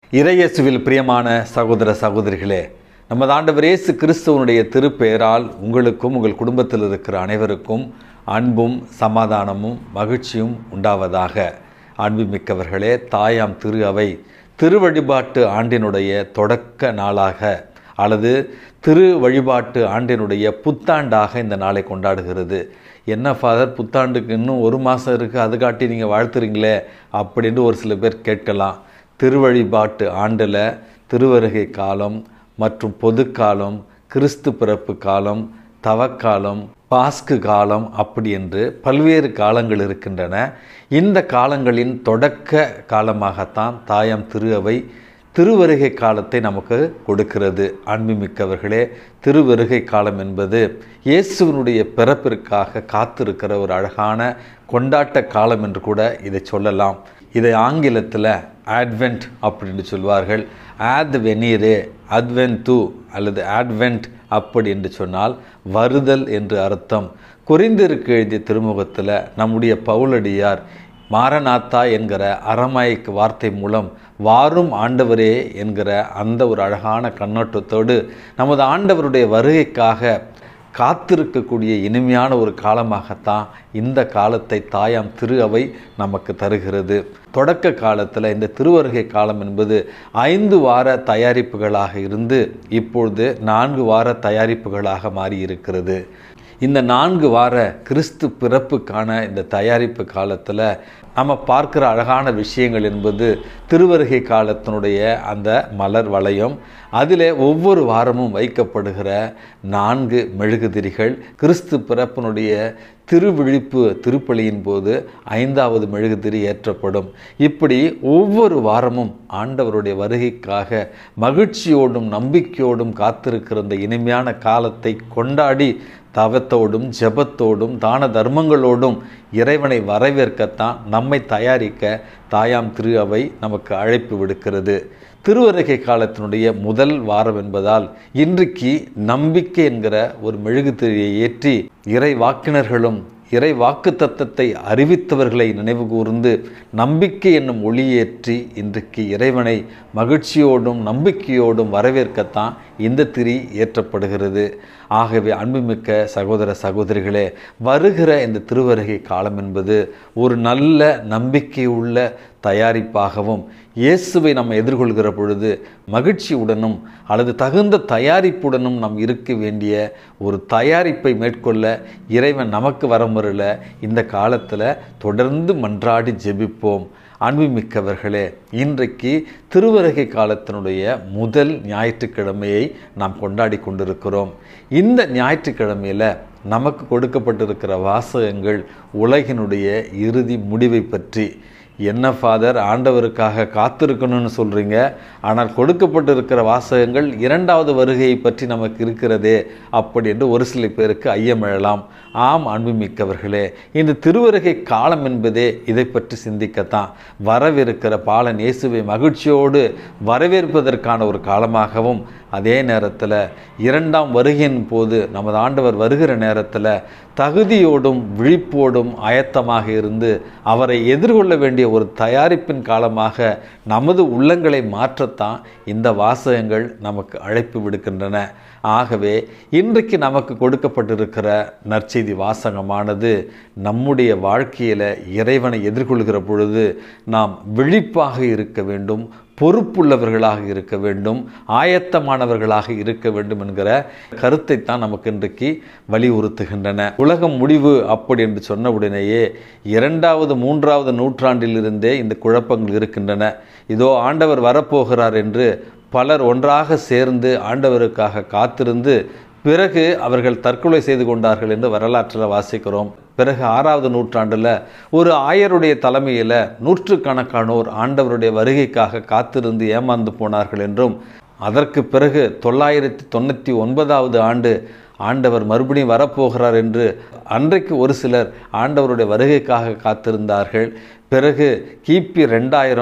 இறையேசுவில் பிரியமான சகோதர சகோதரிகளே நமது ஆண்டவர் இயேசு கிறிஸ்துவனுடைய திருப்பெயரால் உங்களுக்கும் உங்கள் குடும்பத்தில் இருக்கிற அனைவருக்கும் அன்பும் சமாதானமும் மகிழ்ச்சியும் உண்டாவதாக அன்புமிக்கவர்களே தாயாம் திரு அவை திருவழிபாட்டு ஆண்டினுடைய தொடக்க நாளாக அல்லது திரு வழிபாட்டு ஆண்டினுடைய புத்தாண்டாக இந்த நாளை கொண்டாடுகிறது என்ன ஃபாதர் புத்தாண்டுக்கு இன்னும் ஒரு மாதம் இருக்குது அது காட்டி நீங்கள் வாழ்த்துறீங்களே அப்படின்னு ஒரு சில பேர் கேட்கலாம் திருவழிபாட்டு ஆண்டில் திருவருகை காலம் மற்றும் பொதுக்காலம் கிறிஸ்து பிறப்பு காலம் தவக்காலம் பாஸ்கு காலம் அப்படி என்று பல்வேறு காலங்கள் இருக்கின்றன இந்த காலங்களின் தொடக்க காலமாகத்தான் தாயாம் திரு அவை திருவருகை காலத்தை நமக்கு கொடுக்கிறது அன்புமிக்கவர்களே திருவருகை காலம் என்பது இயேசுவனுடைய பிறப்பிற்காக காத்திருக்கிற ஒரு அழகான கொண்டாட்ட காலம் என்று கூட இதை சொல்லலாம் இதை ஆங்கிலத்தில் ஆட்வென்ட் அப்படின்னு சொல்வார்கள் ஆத் வெனீரே அட்வென்ட் தூ அல்லது ஆட்வென்ட் அப்படி என்று சொன்னால் வருதல் என்று அர்த்தம் குறிந்திருக்கு எழுதிய திருமுகத்தில் நம்முடைய பவுலடியார் மாரநாத்தா என்கிற அரமாய்க்கு வார்த்தை மூலம் வாரும் ஆண்டவரே என்கிற அந்த ஒரு அழகான கண்ணோட்டத்தோடு நமது ஆண்டவருடைய வருகைக்காக காத்திருக்கக்கூடிய இனிமையான ஒரு காலமாகத்தான் இந்த காலத்தை தாயாம் திரு அவை நமக்கு தருகிறது தொடக்க காலத்தில் இந்த திருவருகை காலம் என்பது ஐந்து வார தயாரிப்புகளாக இருந்து இப்பொழுது நான்கு வார தயாரிப்புகளாக மாறி இருக்கிறது இந்த நான்கு வார கிறிஸ்து பிறப்புக்கான இந்த தயாரிப்பு காலத்தில் நம்ம பார்க்குற அழகான விஷயங்கள் என்பது திருவருகை காலத்தினுடைய அந்த மலர் வளையம் அதில் ஒவ்வொரு வாரமும் வைக்கப்படுகிற நான்கு மெழுகுதிரிகள் கிறிஸ்து பிறப்பினுடைய திருவிழிப்பு திருப்பலியின் போது ஐந்தாவது மெழுகுதிரி ஏற்றப்படும் இப்படி ஒவ்வொரு வாரமும் ஆண்டவருடைய வருகைக்காக மகிழ்ச்சியோடும் நம்பிக்கையோடும் காத்திருக்கிற இந்த இனிமையான காலத்தை கொண்டாடி தவத்தோடும் ஜெபத்தோடும் தான தர்மங்களோடும் இறைவனை வரவேற்கத்தான் நம்மை தயாரிக்க தாயாம் திரு அவை நமக்கு அழைப்பு விடுக்கிறது திருவருகை காலத்தினுடைய முதல் வாரம் என்பதால் இன்றைக்கு நம்பிக்கை என்கிற ஒரு மெழுகுதிரியை ஏற்றி இறை வாக்கினர்களும் இறை வாக்கு தத்தத்தை அறிவித்தவர்களை நினைவு கூர்ந்து நம்பிக்கை என்னும் ஒளியேற்றி இன்றைக்கு இறைவனை மகிழ்ச்சியோடும் நம்பிக்கையோடும் வரவேற்கத்தான் இந்த திரி ஏற்றப்படுகிறது ஆகவே அன்புமிக்க சகோதர சகோதரிகளே வருகிற இந்த திருவருகை காலம் என்பது ஒரு நல்ல நம்பிக்கையுள்ள தயாரிப்பாகவும் இயேசுவை நம்ம எதிர்கொள்கிற பொழுது மகிழ்ச்சியுடனும் அல்லது தகுந்த தயாரிப்புடனும் நாம் இருக்க வேண்டிய ஒரு தயாரிப்பை மேற்கொள்ள இறைவன் நமக்கு வரமுறையில் இந்த காலத்தில் தொடர்ந்து மன்றாடி ஜெபிப்போம் அன்புமிக்கவர்களே இன்றைக்கு திருவருகை காலத்தினுடைய முதல் ஞாயிற்றுக்கிழமையை நாம் கொண்டாடி கொண்டிருக்கிறோம் இந்த ஞாயிற்றுக்கிழமையில் நமக்கு கொடுக்கப்பட்டிருக்கிற வாசகங்கள் உலகினுடைய இறுதி முடிவை பற்றி என்ன ஃபாதர் ஆண்டவருக்காக காத்திருக்கணும்னு சொல்கிறீங்க ஆனால் கொடுக்கப்பட்டிருக்கிற வாசகங்கள் இரண்டாவது வருகையை பற்றி நமக்கு இருக்கிறதே அப்படி என்று ஒரு சில பேருக்கு ஐயம் எழலாம் ஆம் அன்புமிக்கவர்களே இந்த திருவருகை காலம் என்பதே இதை பற்றி சிந்திக்கத்தான் வரவிருக்கிற பாலன் இயேசுவை மகிழ்ச்சியோடு வரவேற்பதற்கான ஒரு காலமாகவும் அதே நேரத்தில் இரண்டாம் வருகையின் போது நமது ஆண்டவர் வருகிற நேரத்தில் தகுதியோடும் விழிப்போடும் ஆயத்தமாக இருந்து அவரை எதிர்கொள்ள வேண்டிய ஒரு தயாரிப்பின் காலமாக நமது உள்ளங்களை மாற்றத்தான் இந்த வாசகங்கள் நமக்கு அழைப்பு விடுக்கின்றன ஆகவே இன்றைக்கு நமக்கு கொடுக்கப்பட்டிருக்கிற நற்செய்தி வாசகமானது நம்முடைய வாழ்க்கையில் இறைவனை எதிர்கொள்கிற பொழுது நாம் விழிப்பாக இருக்க வேண்டும் பொறுப்புள்ளவர்களாக இருக்க வேண்டும் ஆயத்தமானவர்களாக இருக்க வேண்டும் என்கிற கருத்தை தான் நமக்கு இன்றைக்கு வலியுறுத்துகின்றன உலகம் முடிவு அப்படி என்று சொன்ன உடனேயே இரண்டாவது மூன்றாவது நூற்றாண்டிலிருந்தே இந்த குழப்பங்கள் இருக்கின்றன இதோ ஆண்டவர் வரப்போகிறார் என்று பலர் ஒன்றாக சேர்ந்து ஆண்டவருக்காக காத்திருந்து பிறகு அவர்கள் தற்கொலை செய்து கொண்டார்கள் என்று வரலாற்றில் வாசிக்கிறோம் பிறகு ஆறாவது நூற்றாண்டில் ஒரு ஆயருடைய தலைமையில் நூற்றுக்கணக்கானோர் ஆண்டவருடைய வருகைக்காக காத்திருந்து ஏமாந்து போனார்கள் என்றும் அதற்கு பிறகு தொள்ளாயிரத்தி தொண்ணூற்றி ஒன்பதாவது ஆண்டு ஆண்டவர் மறுபடியும் வரப்போகிறார் என்று அன்றைக்கு ஒரு சிலர் ஆண்டவருடைய வருகைக்காக காத்திருந்தார்கள் பிறகு கிபி ரெண்டாயிரம்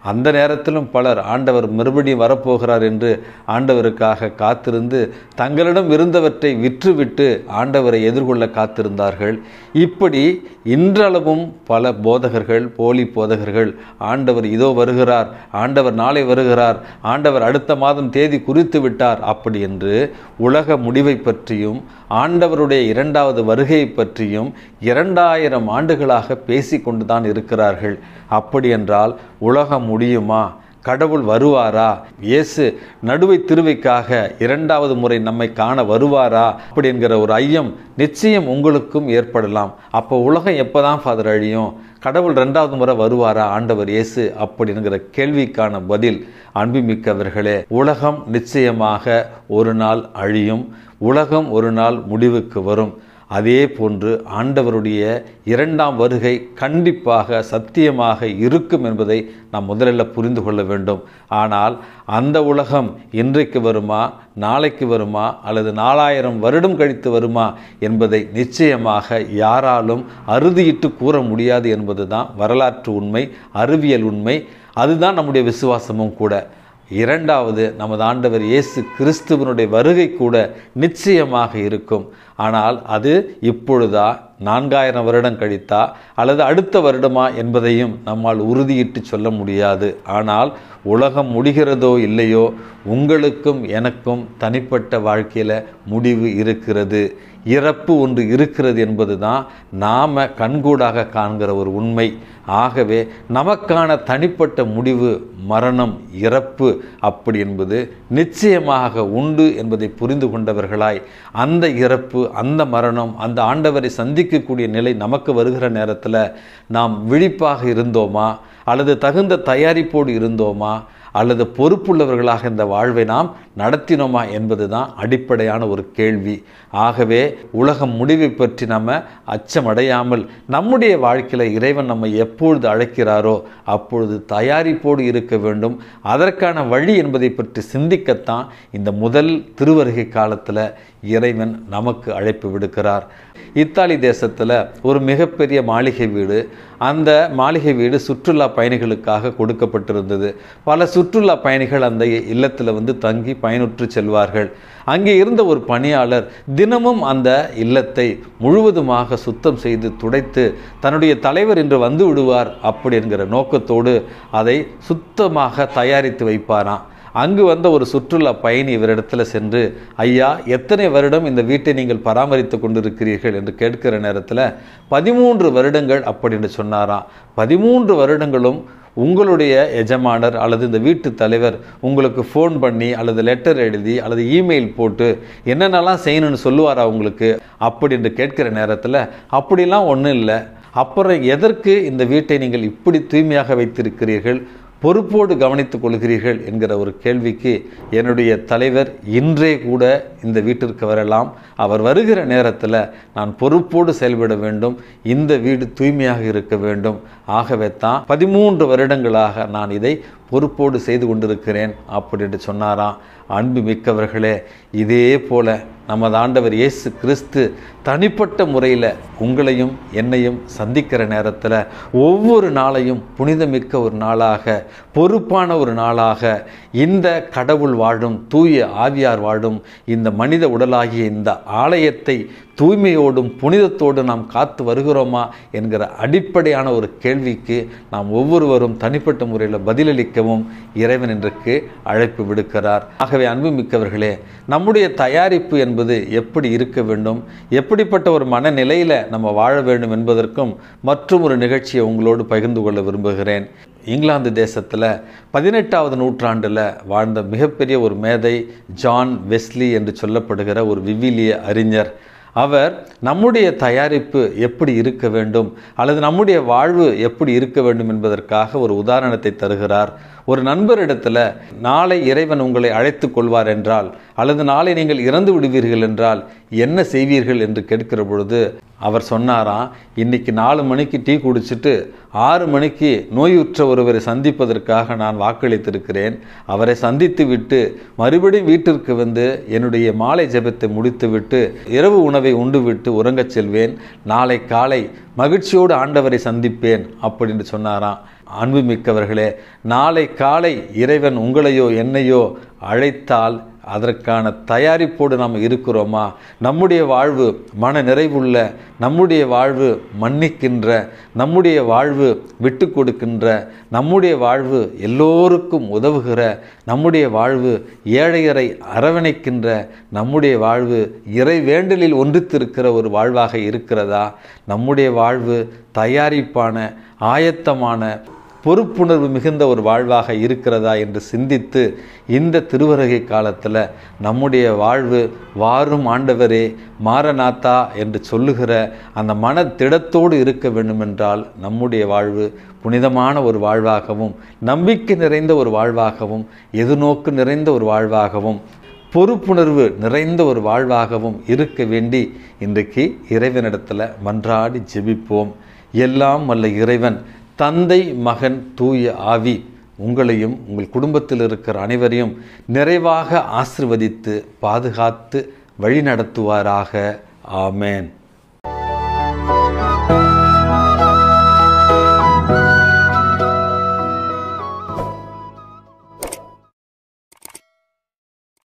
அந்த நேரத்திலும் பலர் ஆண்டவர் மறுபடியும் வரப்போகிறார் என்று ஆண்டவருக்காக காத்திருந்து தங்களிடம் இருந்தவற்றை விற்றுவிட்டு ஆண்டவரை எதிர்கொள்ள காத்திருந்தார்கள் இப்படி இன்றளவும் பல போதகர்கள் போலி போதகர்கள் ஆண்டவர் இதோ வருகிறார் ஆண்டவர் நாளை வருகிறார் ஆண்டவர் அடுத்த மாதம் தேதி குறித்து விட்டார் அப்படி என்று உலக முடிவை பற்றியும் ஆண்டவருடைய இரண்டாவது வருகை பற்றியும் இரண்டாயிரம் ஆண்டுகளாக பேசிக்கொண்டு தான் இருக்கிறார்கள் அப்படி என்றால் உலகம் முடியுமா கடவுள் வருவாரா இயேசு நடுவை திருவைக்காக இரண்டாவது முறை நம்மை காண வருவாரா அப்படி என்கிற ஒரு ஐயம் நிச்சயம் உங்களுக்கும் ஏற்படலாம் அப்போ உலகம் எப்போதான் ஃபாதர் அழியும் கடவுள் ரெண்டாவது முறை வருவாரா ஆண்டவர் இயேசு அப்படிங்கிற கேள்விக்கான பதில் அன்புமிக்கவர்களே உலகம் நிச்சயமாக ஒரு நாள் அழியும் உலகம் ஒரு நாள் முடிவுக்கு வரும் அதே போன்று ஆண்டவருடைய இரண்டாம் வருகை கண்டிப்பாக சத்தியமாக இருக்கும் என்பதை நாம் முதலில் புரிந்து கொள்ள வேண்டும் ஆனால் அந்த உலகம் இன்றைக்கு வருமா நாளைக்கு வருமா அல்லது நாலாயிரம் வருடம் கழித்து வருமா என்பதை நிச்சயமாக யாராலும் அறுதியிட்டு கூற முடியாது என்பதுதான் வரலாற்று உண்மை அறிவியல் உண்மை அதுதான் நம்முடைய விசுவாசமும் கூட இரண்டாவது நமது ஆண்டவர் இயேசு கிறிஸ்துவனுடைய வருகை கூட நிச்சயமாக இருக்கும் ஆனால் அது இப்பொழுதா நான்காயிரம் வருடம் கழித்தா அல்லது அடுத்த வருடமா என்பதையும் நம்மால் உறுதியிட்டு சொல்ல முடியாது ஆனால் உலகம் முடிகிறதோ இல்லையோ உங்களுக்கும் எனக்கும் தனிப்பட்ட வாழ்க்கையில் முடிவு இருக்கிறது இறப்பு ஒன்று இருக்கிறது என்பது தான் நாம் கண்கூடாக காண்கிற ஒரு உண்மை ஆகவே நமக்கான தனிப்பட்ட முடிவு மரணம் இறப்பு அப்படி என்பது நிச்சயமாக உண்டு என்பதை புரிந்து கொண்டவர்களாய் அந்த இறப்பு அந்த மரணம் அந்த ஆண்டவரை சந்திக்கக்கூடிய நிலை நமக்கு வருகிற நேரத்தில் நாம் விழிப்பாக இருந்தோமா அல்லது தகுந்த தயாரிப்போடு இருந்தோமா அல்லது பொறுப்புள்ளவர்களாக இந்த வாழ்வை நாம் நடத்தினோமா என்பது தான் அடிப்படையான ஒரு கேள்வி ஆகவே உலகம் முடிவை பற்றி நம்ம அச்சமடையாமல் நம்முடைய வாழ்க்கையில் இறைவன் நம்மை எப்பொழுது அழைக்கிறாரோ அப்பொழுது தயாரிப்போடு இருக்க வேண்டும் அதற்கான வழி என்பதை பற்றி சிந்திக்கத்தான் இந்த முதல் திருவருகை காலத்தில் இறைவன் நமக்கு அழைப்பு விடுக்கிறார் இத்தாலி தேசத்தில் ஒரு மிகப்பெரிய மாளிகை வீடு அந்த மாளிகை வீடு சுற்றுலா பயணிகளுக்காக கொடுக்கப்பட்டிருந்தது பல சுற்றுலா பயணிகள் அந்த இல்லத்தில் வந்து தங்கி பயனுற்று செல்வார்கள் அங்கே இருந்த ஒரு பணியாளர் தினமும் அந்த இல்லத்தை முழுவதுமாக சுத்தம் செய்து துடைத்து தன்னுடைய தலைவர் இன்று வந்து விடுவார் அப்படி என்கிற நோக்கத்தோடு அதை சுத்தமாக தயாரித்து வைப்பாராம் அங்கு வந்த ஒரு சுற்றுலா பயணி இவரிடத்தில் சென்று ஐயா எத்தனை வருடம் இந்த வீட்டை நீங்கள் பராமரித்து கொண்டிருக்கிறீர்கள் என்று கேட்கிற நேரத்தில் பதிமூன்று வருடங்கள் அப்படின்னு சொன்னாராம் பதிமூன்று வருடங்களும் உங்களுடைய எஜமானர் அல்லது இந்த வீட்டு தலைவர் உங்களுக்கு ஃபோன் பண்ணி அல்லது லெட்டர் எழுதி அல்லது இமெயில் போட்டு என்னென்னலாம் செய்யணும்னு சொல்லுவாரா உங்களுக்கு அப்படி என்று கேட்கிற நேரத்தில் அப்படிலாம் ஒன்றும் இல்லை அப்புறம் எதற்கு இந்த வீட்டை நீங்கள் இப்படி தூய்மையாக வைத்திருக்கிறீர்கள் பொறுப்போடு கவனித்துக் கொள்கிறீர்கள் என்கிற ஒரு கேள்விக்கு என்னுடைய தலைவர் இன்றே கூட இந்த வீட்டிற்கு வரலாம் அவர் வருகிற நேரத்தில் நான் பொறுப்போடு செயல்பட வேண்டும் இந்த வீடு தூய்மையாக இருக்க வேண்டும் ஆகவே தான் பதிமூன்று வருடங்களாக நான் இதை பொறுப்போடு செய்து கொண்டிருக்கிறேன் அப்படின்னு சொன்னாராம் அன்பு மிக்கவர்களே இதே போல நமது ஆண்டவர் இயேசு கிறிஸ்து தனிப்பட்ட முறையில் உங்களையும் என்னையும் சந்திக்கிற நேரத்தில் ஒவ்வொரு நாளையும் புனிதமிக்க ஒரு நாளாக பொறுப்பான ஒரு நாளாக இந்த கடவுள் வாழும் தூய ஆவியார் வாழும் இந்த மனித உடலாகிய இந்த ஆலயத்தை தூய்மையோடும் புனிதத்தோடும் நாம் காத்து வருகிறோமா என்கிற அடிப்படையான ஒரு கேள்விக்கு நாம் ஒவ்வொருவரும் தனிப்பட்ட முறையில் பதிலளிக்கவும் இறைவன் இன்றைக்கு அழைப்பு விடுக்கிறார் ஆகவே அன்புமிக்கவர்களே நம்முடைய தயாரிப்பு என்பது எப்படி இருக்க வேண்டும் எப்படிப்பட்ட ஒரு மனநிலையில் நம்ம வாழ வேண்டும் என்பதற்கும் மற்றும் ஒரு நிகழ்ச்சியை உங்களோடு பகிர்ந்து கொள்ள விரும்புகிறேன் இங்கிலாந்து தேசத்தில் பதினெட்டாவது நூற்றாண்டில் வாழ்ந்த மிகப்பெரிய ஒரு மேதை ஜான் வெஸ்லி என்று சொல்லப்படுகிற ஒரு விவிலிய அறிஞர் அவர் நம்முடைய தயாரிப்பு எப்படி இருக்க வேண்டும் அல்லது நம்முடைய வாழ்வு எப்படி இருக்க வேண்டும் என்பதற்காக ஒரு உதாரணத்தை தருகிறார் ஒரு நண்பரிடத்தில் நாளை இறைவன் உங்களை அழைத்து கொள்வார் என்றால் அல்லது நாளை நீங்கள் இறந்து விடுவீர்கள் என்றால் என்ன செய்வீர்கள் என்று கேட்கிற பொழுது அவர் சொன்னாராம் இன்னைக்கு நாலு மணிக்கு டீ குடிச்சிட்டு ஆறு மணிக்கு நோயுற்ற ஒருவரை சந்திப்பதற்காக நான் வாக்களித்திருக்கிறேன் அவரை சந்தித்து விட்டு மறுபடியும் வீட்டிற்கு வந்து என்னுடைய மாலை ஜெபத்தை முடித்துவிட்டு இரவு உணவை உண்டு விட்டு உறங்கச் செல்வேன் நாளை காலை மகிழ்ச்சியோடு ஆண்டவரை சந்திப்பேன் அப்படின்னு சொன்னாராம் அன்புமிக்கவர்களே நாளை காலை இறைவன் உங்களையோ என்னையோ அழைத்தால் அதற்கான தயாரிப்போடு நாம் இருக்கிறோமா நம்முடைய வாழ்வு மன நிறைவுள்ள நம்முடைய வாழ்வு மன்னிக்கின்ற நம்முடைய வாழ்வு விட்டு கொடுக்கின்ற நம்முடைய வாழ்வு எல்லோருக்கும் உதவுகிற நம்முடைய வாழ்வு ஏழையரை அரவணைக்கின்ற நம்முடைய வாழ்வு இறை வேண்டலில் ஒன்றித்திருக்கிற ஒரு வாழ்வாக இருக்கிறதா நம்முடைய வாழ்வு தயாரிப்பான ஆயத்தமான பொறுப்புணர்வு மிகுந்த ஒரு வாழ்வாக இருக்கிறதா என்று சிந்தித்து இந்த திருவருகை காலத்தில் நம்முடைய வாழ்வு வாரும் ஆண்டவரே மாரநாத்தா என்று சொல்லுகிற அந்த மன திடத்தோடு இருக்க வேண்டுமென்றால் நம்முடைய வாழ்வு புனிதமான ஒரு வாழ்வாகவும் நம்பிக்கை நிறைந்த ஒரு வாழ்வாகவும் எதுநோக்கு நிறைந்த ஒரு வாழ்வாகவும் பொறுப்புணர்வு நிறைந்த ஒரு வாழ்வாகவும் இருக்க வேண்டி இன்றைக்கு இறைவனிடத்தில் மன்றாடி ஜெபிப்போம் எல்லாம் வல்ல இறைவன் தந்தை மகன் தூய ஆவி உங்களையும் உங்கள் குடும்பத்தில் இருக்கிற அனைவரையும் நிறைவாக ஆசிர்வதித்து பாதுகாத்து வழிநடத்துவாராக ஆமேன்